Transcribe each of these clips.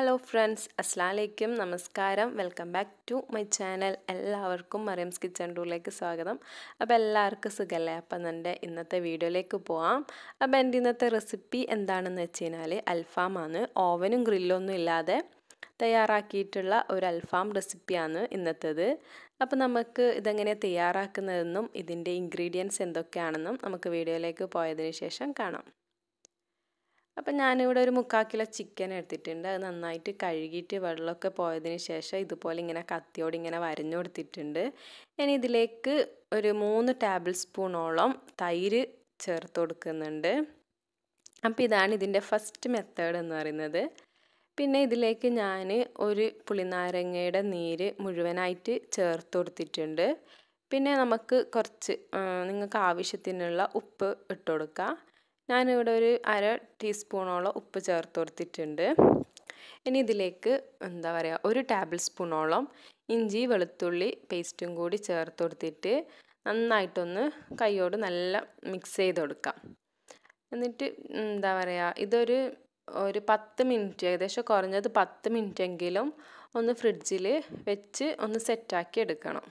hello friends അസ്സാം വലൈക്കും നമസ്കാരം welcome back to my channel എല്ലാവർക്കും മറിയംസ് കിച്ചൺ ടൂറിലേക്ക് സ്വാഗതം അപ്പോൾ എല്ലാവർക്കും സുഖമല്ലേ അപ്പം എൻ്റെ ഇന്നത്തെ വീഡിയോയിലേക്ക് പോവാം അപ്പോൾ എൻ്റെ ഇന്നത്തെ റെസിപ്പി എന്താണെന്ന് വെച്ച് കഴിഞ്ഞാൽ അൽഫാമാണ് ഓവനും ഗ്രില്ലൊന്നും ഇല്ലാതെ തയ്യാറാക്കിയിട്ടുള്ള ഒരു അൽഫാം റെസിപ്പിയാണ് ഇന്നത്തേത് അപ്പോൾ നമുക്ക് ഇതെങ്ങനെ തയ്യാറാക്കുന്നതെന്നും ഇതിൻ്റെ ഇൻഗ്രീഡിയൻസ് എന്തൊക്കെയാണെന്നും നമുക്ക് വീഡിയോയിലേക്ക് പോയതിന് ശേഷം കാണാം അപ്പം ഞാനിവിടെ ഒരു മുക്കാൽ കിലോ ചിക്കൻ എടുത്തിട്ടുണ്ട് അത് നന്നായിട്ട് കഴുകിയിട്ട് വെള്ളമൊക്കെ പോയതിന് ശേഷം ഇതുപോലെ ഇങ്ങനെ കത്തിയോട് ഇങ്ങനെ വരഞ്ഞു കൊടുത്തിട്ടുണ്ട് ഇനി ഇതിലേക്ക് ഒരു മൂന്ന് ടേബിൾ സ്പൂണോളം തൈര് ചേർത്ത് കൊടുക്കുന്നുണ്ട് അപ്പോൾ ഇതാണ് ഇതിൻ്റെ ഫസ്റ്റ് മെത്തേഡ് എന്ന് പറയുന്നത് പിന്നെ ഇതിലേക്ക് ഞാൻ ഒരു പുളിനാരങ്ങയുടെ നീര് മുഴുവനായിട്ട് ചേർത്ത് കൊടുത്തിട്ടുണ്ട് പിന്നെ നമുക്ക് കുറച്ച് നിങ്ങൾക്ക് ആവശ്യത്തിനുള്ള ഉപ്പ് ഇട്ട് കൊടുക്കുക ഞാനിവിടെ ഒരു അര ടീസ്പൂണോളം ഉപ്പ് ചേർത്ത് കൊടുത്തിട്ടുണ്ട് ഇനി ഇതിലേക്ക് എന്താ പറയുക ഒരു ടേബിൾ സ്പൂണോളം ഇഞ്ചി വെളുത്തുള്ളി പേസ്റ്റും കൂടി ചേർത്ത് കൊടുത്തിട്ട് നന്നായിട്ടൊന്ന് കൈയോട് നല്ല മിക്സ് ചെയ്ത് കൊടുക്കാം എന്നിട്ട് എന്താ പറയുക ഇതൊരു ഒരു പത്ത് മിനിറ്റ് ഏകദേശം കുറഞ്ഞത് പത്ത് മിനിറ്റ് എങ്കിലും ഒന്ന് ഫ്രിഡ്ജിൽ വെച്ച് ഒന്ന് സെറ്റാക്കി എടുക്കണം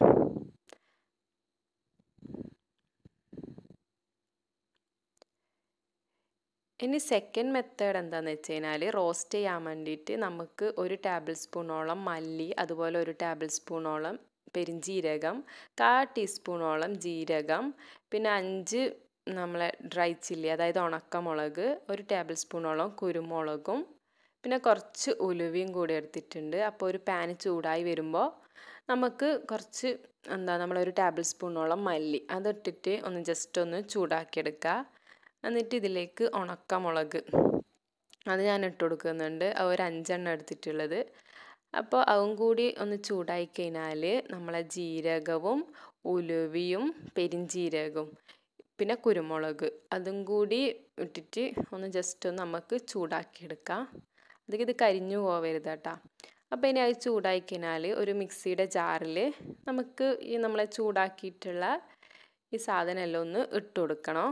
ഇനി സെക്കൻഡ് മെത്തേഡ് എന്താണെന്ന് വെച്ച് കഴിഞ്ഞാൽ റോസ്റ്റ് ചെയ്യാൻ വേണ്ടിയിട്ട് നമുക്ക് ഒരു ടേബിൾ സ്പൂണോളം മല്ലി അതുപോലെ ഒരു ടേബിൾ സ്പൂണോളം പെരിഞ്ജീരകം കാ ടീസ്പൂണോളം ജീരകം പിന്നെ അഞ്ച് നമ്മളെ ഡ്രൈ ചില്ലി അതായത് ഉണക്കമുളക് ഒരു ടേബിൾ സ്പൂണോളം കുരുമുളകും പിന്നെ കുറച്ച് ഉലുവയും കൂടി എടുത്തിട്ടുണ്ട് അപ്പോൾ ഒരു പാന് ചൂടായി വരുമ്പോൾ നമുക്ക് കുറച്ച് എന്താ നമ്മളൊരു ടേബിൾ സ്പൂണോളം മല്ലി അതിട്ടിട്ട് ഒന്ന് ജസ്റ്റ് ഒന്ന് ചൂടാക്കിയെടുക്കുക എന്നിട്ട് ഇതിലേക്ക് ഉണക്കമുളക് അത് ഞാൻ ഇട്ട് കൊടുക്കുന്നുണ്ട് ഒരു അഞ്ചെണ്ണം എടുത്തിട്ടുള്ളത് അപ്പോൾ അതും കൂടി ഒന്ന് ചൂടായി കഴിഞ്ഞാൽ നമ്മളെ ജീരകവും ഉലുവിയും പെരിഞ്ജീരകവും പിന്നെ കുരുമുളക് അതും കൂടി ഇട്ടിട്ട് ഒന്ന് ജസ്റ്റ് ഒന്ന് നമുക്ക് ചൂടാക്കിയെടുക്കാം അതൊക്കെ ഇത് കരിഞ്ഞു പോവരുത് കേട്ടോ അപ്പോൾ ഇനി അത് ചൂടായി കഴിഞ്ഞാൽ ഒരു മിക്സിയുടെ ജാറിൽ നമുക്ക് ഈ നമ്മളെ ചൂടാക്കിയിട്ടുള്ള ഈ സാധനം എല്ലാം ഒന്ന് ഇട്ട് കൊടുക്കണം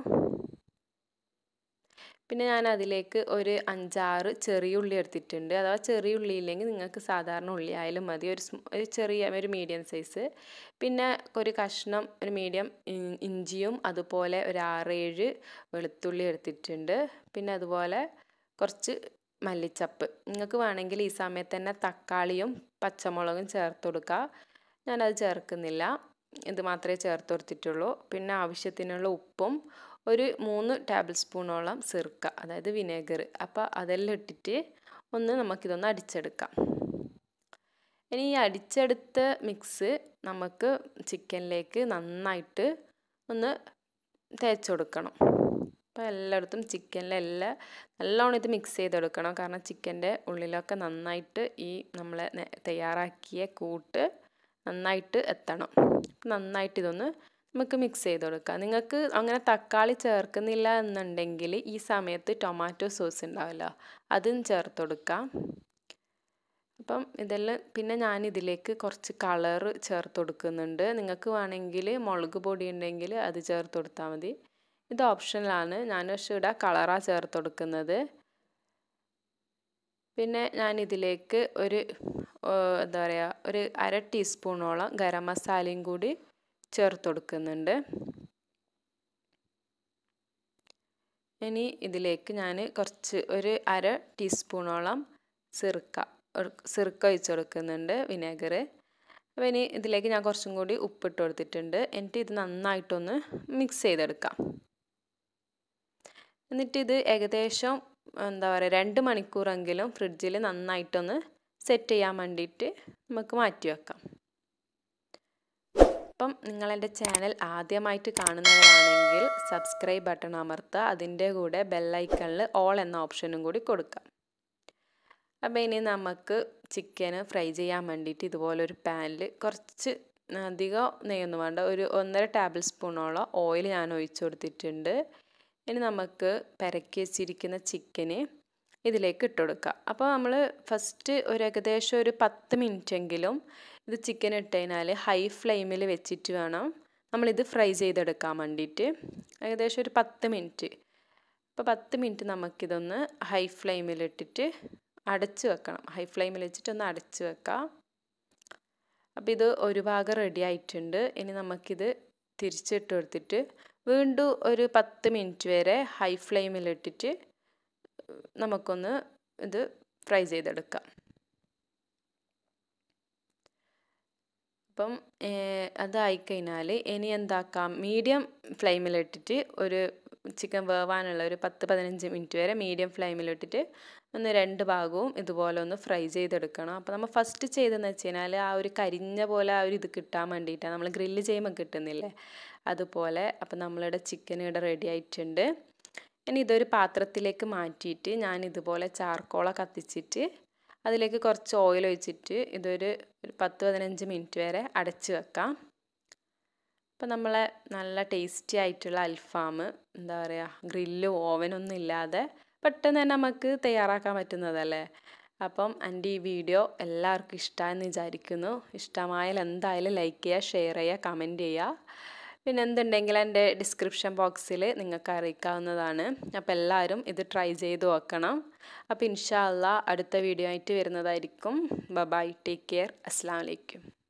പിന്നെ ഞാൻ അതിലേക്ക് ഒരു അഞ്ചാറ് ചെറിയ ഉള്ളി എടുത്തിട്ടുണ്ട് അഥവാ ചെറിയ ഉള്ളി ഇല്ലെങ്കിൽ നിങ്ങൾക്ക് സാധാരണ ഉള്ളി ആയാലും മതി ഒരു ഒരു ചെറിയ ഒരു മീഡിയം സൈസ് പിന്നെ ഒരു കഷ്ണം ഒരു മീഡിയം ഇഞ്ചിയും അതുപോലെ ഒരു ആറേഴ് വെളുത്തുള്ളി എടുത്തിട്ടുണ്ട് പിന്നെ അതുപോലെ കുറച്ച് മല്ലിച്ചപ്പ് നിങ്ങൾക്ക് വേണമെങ്കിൽ ഈ സമയത്ത് തന്നെ തക്കാളിയും പച്ചമുളകും ചേർത്ത് കൊടുക്കുക ഞാനത് ചേർക്കുന്നില്ല ഇത് മാത്രമേ ചേർത്ത് കൊടുത്തിട്ടുള്ളൂ പിന്നെ ആവശ്യത്തിനുള്ള ഉപ്പും ഒരു മൂന്ന് ടേബിൾ സ്പൂണോളം സിർക്ക അതായത് വിനേഗർ അപ്പോൾ അതെല്ലാം ഇട്ടിട്ട് ഒന്ന് നമുക്കിതൊന്ന് അടിച്ചെടുക്കാം ഇനി ഈ അടിച്ചെടുത്ത മിക്സ് നമുക്ക് ചിക്കനിലേക്ക് നന്നായിട്ട് ഒന്ന് തേച്ച് കൊടുക്കണം അപ്പോൾ എല്ലായിടത്തും ചിക്കനിലെല്ലാം നല്ലോണം ഇത് മിക്സ് ചെയ്തെടുക്കണം കാരണം ചിക്കൻ്റെ ഉള്ളിലൊക്കെ നന്നായിട്ട് ഈ നമ്മൾ തയ്യാറാക്കിയ കൂട്ട് നന്നായിട്ട് എത്തണം നന്നായിട്ട് ഇതൊന്ന് നമുക്ക് മിക്സ് ചെയ്ത് കൊടുക്കാം നിങ്ങൾക്ക് അങ്ങനെ തക്കാളി ചേർക്കുന്നില്ല എന്നുണ്ടെങ്കിൽ ഈ സമയത്ത് ടൊമാറ്റോ സോസ് ഉണ്ടാവല്ലോ അതും ചേർത്ത് കൊടുക്കാം അപ്പം ഇതെല്ലാം പിന്നെ ഞാൻ ഇതിലേക്ക് കുറച്ച് കളറ് ചേർത്ത് കൊടുക്കുന്നുണ്ട് നിങ്ങൾക്ക് വേണമെങ്കിൽ മുളക് പൊടി ഉണ്ടെങ്കിൽ അത് ചേർത്ത് കൊടുത്താൽ മതി ഇത് ഓപ്ഷനിലാണ് ഞാൻ പക്ഷേ ഇവിടെ കളറാണ് ചേർത്ത് കൊടുക്കുന്നത് പിന്നെ ഞാൻ ഇതിലേക്ക് ഒരു എന്താ പറയുക ഒരു അര ടീസ്പൂണോളം ഗരം മസാലയും കൂടി ചേർത്ത് കൊടുക്കുന്നുണ്ട് ഇനി ഇതിലേക്ക് ഞാൻ കുറച്ച് ഒരു അര ടീസ്പൂണോളം സിർക്ക സിർക്ക ഒഴിച്ച് കൊടുക്കുന്നുണ്ട് വിനേഗർ അപ്പോൾ ഇനി ഇതിലേക്ക് ഞാൻ കുറച്ചും കൂടി ഉപ്പിട്ട് കൊടുത്തിട്ടുണ്ട് എന്നിട്ട് ഇത് നന്നായിട്ടൊന്ന് മിക്സ് ചെയ്തെടുക്കാം എന്നിട്ട് ഇത് ഏകദേശം എന്താ പറയുക രണ്ട് മണിക്കൂറെങ്കിലും ഫ്രിഡ്ജിൽ നന്നായിട്ടൊന്ന് സെറ്റ് ചെയ്യാൻ വേണ്ടിയിട്ട് നമുക്ക് മാറ്റി വെക്കാം അപ്പം നിങ്ങളെൻ്റെ ചാനൽ ആദ്യമായിട്ട് കാണുന്നവരാണെങ്കിൽ സബ്സ്ക്രൈബ് ബട്ടൺ അമർത്തുക അതിൻ്റെ കൂടെ ബെല്ലൈക്കണിൽ ഓൾ എന്ന ഓപ്ഷനും കൂടി കൊടുക്കാം അപ്പോൾ ഇനി നമുക്ക് ചിക്കന് ഫ്രൈ ചെയ്യാൻ വേണ്ടിയിട്ട് ഇതുപോലൊരു പാനിൽ കുറച്ച് അധികം നെയ്യൊന്നും വേണ്ട ഒരു ഒന്നര ടേബിൾ സ്പൂണോളം ഓയിൽ ഞാൻ ഒഴിച്ചു കൊടുത്തിട്ടുണ്ട് ഇനി നമുക്ക് പെരക്കി വെച്ചിരിക്കുന്ന ചിക്കന് ഇതിലേക്ക് ഇട്ട് കൊടുക്കുക അപ്പോൾ നമ്മൾ ഫസ്റ്റ് ഒരു ഏകദേശം ഒരു പത്ത് മിനിറ്റെങ്കിലും ഇത് ചിക്കൻ ഇട്ട് കഴിഞ്ഞാൽ ഹൈ ഫ്ലെയിമിൽ വെച്ചിട്ട് വേണം നമ്മളിത് ഫ്രൈ ചെയ്തെടുക്കാൻ വേണ്ടിയിട്ട് ഏകദേശം ഒരു പത്ത് മിനിറ്റ് അപ്പോൾ പത്ത് മിനിറ്റ് നമുക്കിതൊന്ന് ഹൈ ഫ്ലെയിമിലിട്ടിട്ട് അടച്ച് വെക്കണം ഹൈ ഫ്ലെയിമിൽ വെച്ചിട്ട് ഒന്ന് അടച്ച് വെക്കാം അപ്പോൾ ഇത് ഒരു ഭാഗം റെഡി ആയിട്ടുണ്ട് ഇനി നമുക്കിത് തിരിച്ചിട്ട് കൊടുത്തിട്ട് വീണ്ടും ഒരു പത്ത് മിനിറ്റ് വരെ ഹൈ ഫ്ലെയിമിലിട്ടിട്ട് നമുക്കൊന്ന് ഇത് ഫ്രൈ ചെയ്തെടുക്കാം അപ്പം അതായിക്കഴിഞ്ഞാൽ ഇനി എന്താക്കാം മീഡിയം ഫ്ലെയിമിലിട്ടിട്ട് ഒരു ചിക്കൻ വേവാനുള്ള ഒരു പത്ത് പതിനഞ്ച് മിനിറ്റ് വരെ മീഡിയം ഫ്ലെയിമിലിട്ടിട്ട് ഒന്ന് രണ്ട് ഭാഗവും ഇതുപോലെ ഒന്ന് ഫ്രൈ ചെയ്തെടുക്കണം അപ്പോൾ നമ്മൾ ഫസ്റ്റ് ചെയ്തതെന്ന് വെച്ച് കഴിഞ്ഞാൽ ആ ഒരു കരിഞ്ഞ പോലെ ആ ഒരു ഇത് കിട്ടാൻ വേണ്ടിയിട്ടാണ് നമ്മൾ ഗ്രില്ല് ചെയ്യുമ്പോൾ കിട്ടുന്നില്ലേ അതുപോലെ അപ്പോൾ നമ്മളുടെ ചിക്കൻ ഇവിടെ റെഡി ആയിട്ടുണ്ട് ഇനി ഇതൊരു പാത്രത്തിലേക്ക് മാറ്റിയിട്ട് ഞാൻ ഇതുപോലെ ചാർക്കോള കത്തിച്ചിട്ട് അതിലേക്ക് കുറച്ച് ഓയിൽ ഒഴിച്ചിട്ട് ഇതൊരു ഒരു പത്ത് പതിനഞ്ച് മിനിറ്റ് വരെ അടച്ച് വെക്കാം അപ്പോൾ നമ്മളെ നല്ല ടേസ്റ്റി ആയിട്ടുള്ള അൽഫാം എന്താ പറയുക ഗ്രില്ലും ഓവനൊന്നും ഇല്ലാതെ പെട്ടെന്ന് തന്നെ നമുക്ക് തയ്യാറാക്കാൻ പറ്റുന്നതല്ലേ അപ്പം എൻ്റെ ഈ വീഡിയോ എല്ലാവർക്കും ഇഷ്ടമായെന്ന് വിചാരിക്കുന്നു ഇഷ്ടമായാൽ എന്തായാലും ലൈക്ക് ചെയ്യുക ഷെയർ ചെയ്യുക കമൻറ്റ് ചെയ്യുക പിന്നെ എന്തുണ്ടെങ്കിലും എൻ്റെ ഡിസ്ക്രിപ്ഷൻ ബോക്സിൽ നിങ്ങൾക്ക് അറിയിക്കാവുന്നതാണ് അപ്പോൾ എല്ലാവരും ഇത് ട്രൈ ചെയ്ത് നോക്കണം അപ്പോൾ ഇൻഷാ അല്ലാ അടുത്ത വീഡിയോ ആയിട്ട് വരുന്നതായിരിക്കും ബൈ ടേക്ക് കെയർ അസ്സാം വലൈക്കും